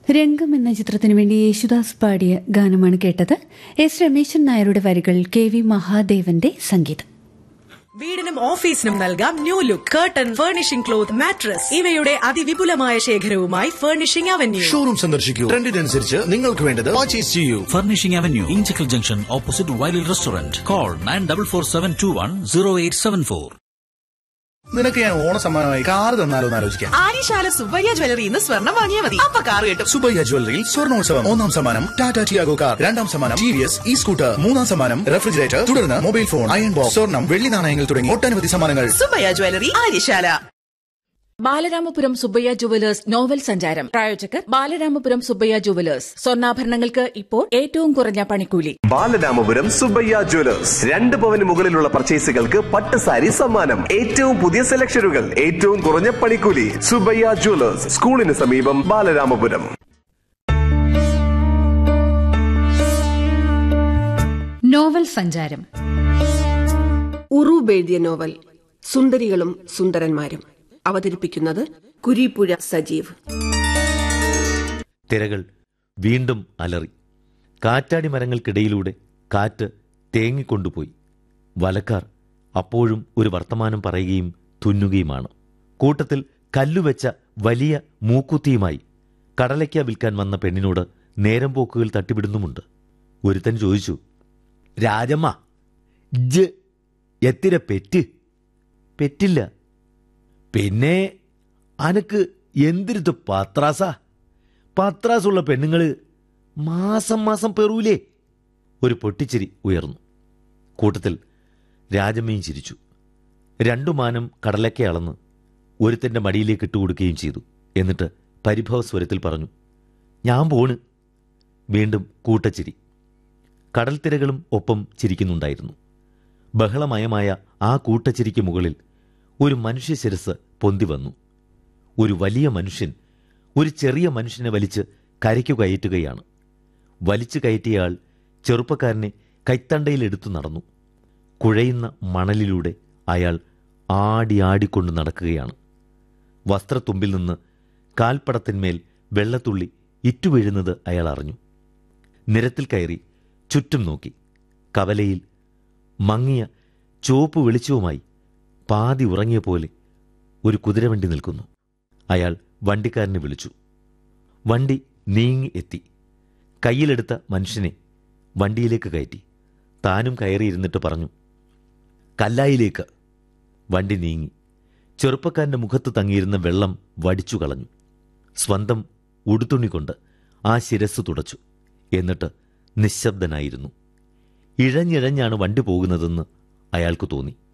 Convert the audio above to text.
രംഗം എന്ന ചിത്രത്തിനു വേണ്ടി യേശുദാസ് പാടിയ ഗാനമാണ് കേട്ടത് എസ് രമേശൻ നായരുടെ വരികൾ കെ വി മഹാദേവന്റെ സംഗീതം വീടിനും ഓഫീസിനും നൽകാം new look curtain furnishing cloth mattress ഇവയുടെ അതിവിപുലമായ ശേഖരവുമായി ഫർണിഷിംഗ് അവന്യൂ ഷോറൂം സന്ദർശിക്കൂ ട്രെൻഡിനനുസരിച്ച് നിങ്ങൾക്ക് വേണ്ടത് പർച്ചേസ് ചെയ്യൂ Furnishing Avenue, Inchicle Junction, opposite Wiley Restaurant. Call 9447210874. നിനക്ക് ഞാൻ ഓണ സമ്മാനമായി കാർ തന്നാലോ എന്ന് ആലോചിക്കാം ആര്യശാല സുബ്ബയ്യ ജ്വല്ലറി ഇന്ന് സ്വർണം വാങ്ങിയാൽ മതി അപ്പൊ കാർ കിട്ടും സുബയ്യ ജ്വല്ലറിയിൽ സ്വർണോത്സവം ഒന്നാം സമ്മാനം ടാറ്റ ടിയാഗോ കാർ രണ്ടാം സമ്മാനം T V S E scooter മൂന്നാം സമ്മാനം റെഫ്രിജറേറ്റർ തുടർന്ന് മൊബൈൽ ഫോൺ അയൺ ബോക്സ് സ്വർണം വെള്ളി നാണയങ്ങൾ തുടങ്ങി ഒട്ടനവധി സമ്മാനങ്ങൾ Subbaiah jewellery Aryasala Balaramapuram Subbaiah jewellers novel സഞ്ചാരം പ്രായോജകർ ബാലരാമപുരം സുബ്ബയ്യ ജുവലേഴ്സ് സ്വർണ്ണാഭരണങ്ങൾക്ക് ഇപ്പോൾ ഏറ്റവും കുറഞ്ഞ പണിക്കൂലി ബാലരാമപുരം സുബ്ബയ്യ ജ്വല്ലേഴ്സ് രണ്ട് പവന് മുകളിലുള്ള പർച്ചേസുകൾക്ക് പട്ട് സാരി സമ്മാനം ഏറ്റവും പുതിയ സെലക്ഷനുകൾ ഏറ്റവും കുറഞ്ഞ പണിക്കൂലി സുബ്ബയ്യ ജ്വല്ലേഴ്സ് സ്കൂളിന് സമീപം ബാലരാമപുരം നോവൽ സഞ്ചാരം ഉറൂബ് എഴുതിയ നോവൽ സുന്ദരികളും സുന്ദരന്മാരും അവതരിപ്പിക്കുന്നത് കുരീപ്പുഴ സജീവ് തിരകൾ വീണ്ടും അലറി കാറ്റാടി മരങ്ങൾക്കിടയിലൂടെ കാറ്റ് തേങ്ങിക്കൊണ്ടുപോയി വലക്കാർ അപ്പോഴും ഒരു വർത്തമാനം പറയുകയും തുന്നുകയുമാണ് കൂട്ടത്തിൽ കല്ലുവെച്ച വലിയ മൂക്കുത്തിയുമായി കടലയ്ക്ക വിൽക്കാൻ വന്ന പെണ്ണിനോട് നേരം പോക്കുകൾ തട്ടിവിടുന്നുമുണ്ട് ഒരുത്തൻ ചോദിച്ചു രാജമ്മ ജ് എത്തിര പെറ്റ് പെറ്റില്ല പിന്നെ അനക്ക് എന്തിരുത്ത് പത്രാസാ പത്രാസുള്ള പെണ്ണുങ്ങള് മാസം മാസം പെറൂലേ ഒരു പൊട്ടിച്ചിരി ഉയർന്നു കൂട്ടത്തിൽ രാജമ്മയും ചിരിച്ചു രണ്ടു മാനം കടലക്കെ അളന്ന് ഒരുത്തന്റെ മടിയിലേക്ക് ഇട്ടുകൊടുക്കുകയും ചെയ്തു എന്നിട്ട് പരിഭവ സ്വരത്തിൽ പറഞ്ഞു ഞാൻ പോണ് വീണ്ടും കൂട്ടച്ചിരി കടൽത്തിരകളും ഒപ്പം ചിരിക്കുന്നുണ്ടായിരുന്നു ബഹളമയമായ ആ കൂട്ടച്ചിരിക്ക് മുകളിൽ ഒരു മനുഷ്യ ശിരസ് പൊന്തി വന്നു ഒരു വലിയ മനുഷ്യൻ ഒരു ചെറിയ മനുഷ്യനെ വലിച്ച് കരയ്ക്കു കയറ്റുകയാണ് വലിച്ചു കയറ്റിയയാൾ ചെറുപ്പക്കാരനെ കൈത്തണ്ടയിലെടുത്തു നടന്നു കുഴയുന്ന മണലിലൂടെ അയാൾ ആടി ആടിക്കൊണ്ട് നടക്കുകയാണ് വസ്ത്രത്തുമ്പിൽ നിന്ന് കാൽപ്പടത്തിന്മേൽ വെള്ളത്തുള്ളി ഇറ്റുവീഴുന്നത് അയാൾ അറിഞ്ഞു നിരത്തിൽ കയറി ചുറ്റും നോക്കി കവലയിൽ മങ്ങിയ ചുവപ്പ് വെളിച്ചവുമായി പാതി ഉറങ്ങിയ പോലെ ഒരു കുതിരവണ്ടി നിൽക്കുന്നു അയാൾ വണ്ടിക്കാരനെ വിളിച്ചു വണ്ടി നീങ്ങി എത്തി കയ്യിലെടുത്ത മനുഷ്യനെ വണ്ടിയിലേക്ക് കയറ്റി താനും കയറിയിരുന്നിട്ട് പറഞ്ഞു കല്ലായിലേക്ക് വണ്ടി നീങ്ങി ചെറുപ്പക്കാരന്റെ മുഖത്ത് തങ്ങിയിരുന്ന വെള്ളം വടിച്ചു കളഞ്ഞു സ്വന്തം ഉടുത്തുണി കൊണ്ട് ആ ശിരസ് തുടച്ചു എന്നിട്ട് നിശബ്ദനായിരുന്നു ഇഴഞ്ഞിഴഞ്ഞാണ് വണ്ടി പോകുന്നതെന്ന് അയാൾക്ക് തോന്നി